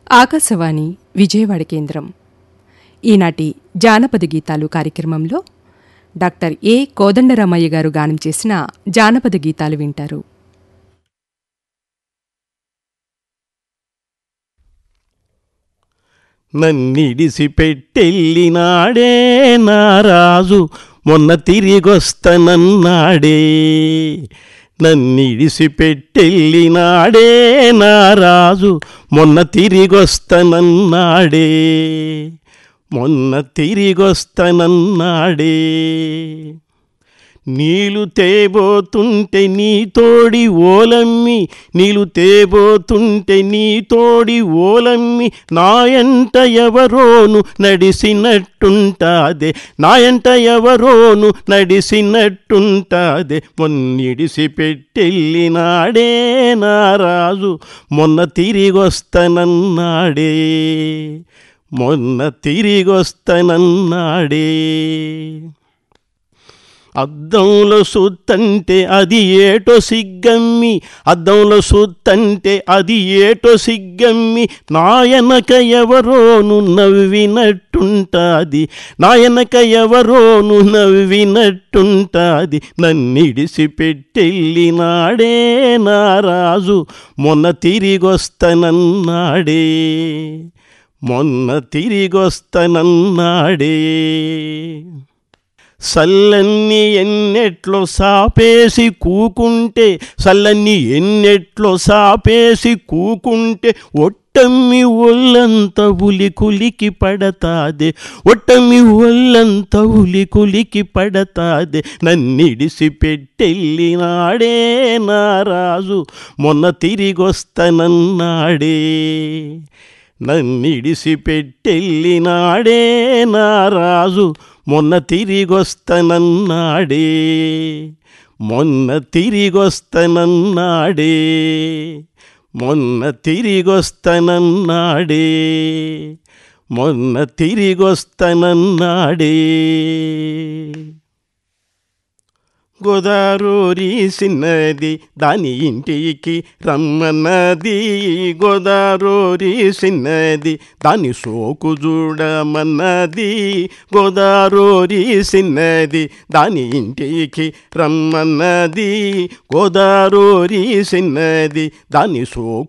ఆకాశవాణి విజయవాడ కేంద్రం ఈనాటి జానపద గీతాలు కార్యక్రమంలో డాక్టర్ ఏ కోదండరామయ్య గారు గానం చేసిన జానపద గీతాలు వింటారు నన్నిడిసి పెట్టెళ్ళినాడే నా రాజు మొన్న తిరిగొస్తనన్నాడే నన్నిడిసి పెట్టెళ్ళినాడే నా రాజు మొన్న తిరిగొస్తనన్నాడే మొన్న తిరిగొస్తనన్నాడే నీళ్ళు తేబోతుంటే నీ తోడి ఓలమ్మి నీళ్ళు తేబోతుంటే నీ తోడి ఓలమ్మి నాయంట ఎవరోను నడిసినట్టుంటాదే నాయంట ఎవరోను నడిసినట్టుంటాదే మొన్నిడిసి పెట్టెళ్ళినాడే నా రాజు మొన్న తిరిగొస్తనన్నాడే మొన్న తిరిగొస్తనన్నాడే అద్దంలో సుత్తంటే అది ఏటో సిగ్గమ్మి అద్దంలో సుత్తంటే అది ఏటో సిగ్గమ్మి నాయనక ఎవరోను నవ్వినట్టుంటాది నాయనక ఎవరోను నవ్వినట్టుంటాది నన్నిడిసి పెట్టెళ్ళినాడే నా రాజు మొన్న తిరిగొస్తనన్నాడే మొన్న తిరిగొస్తనన్నాడే సల్లన్ని ఎన్నెట్లో సాపేసి కూకుంటే సల్లన్ని ఎన్నెట్లో సాపేసి కూకుంటే ఒట్టమ్మి ఒళ్ళంత ఉలి కులికి పడతాదే ఒట్టమ్మి ఒళ్ళంత ఉలి కులికి పడతాదే నన్నిడిసి పెట్టెళ్ళినాడే నా రాజు మొన్న తిరిగొస్తనన్నాడే నన్నిడిసి పెట్టెళ్ళినాడే నా రాజు మొన్న తిరిగొస్తనన్నాడే మొన్న తిరిగొస్తనన్నాడే మొన్న తిరిగొస్తనన్నాడే మొన్న తిరిగొస్తనన్నాడే గోదారోరి సిన్నది దాని ఇంటికి రమ్మన్నది గోదారోరి సిన్నది దాని సోకు చూడమన్నది గోదారోరి సిన్నది దాని ఇంటికి రమ్మన్నది గోదారోరి సిన్నది దాని సోకు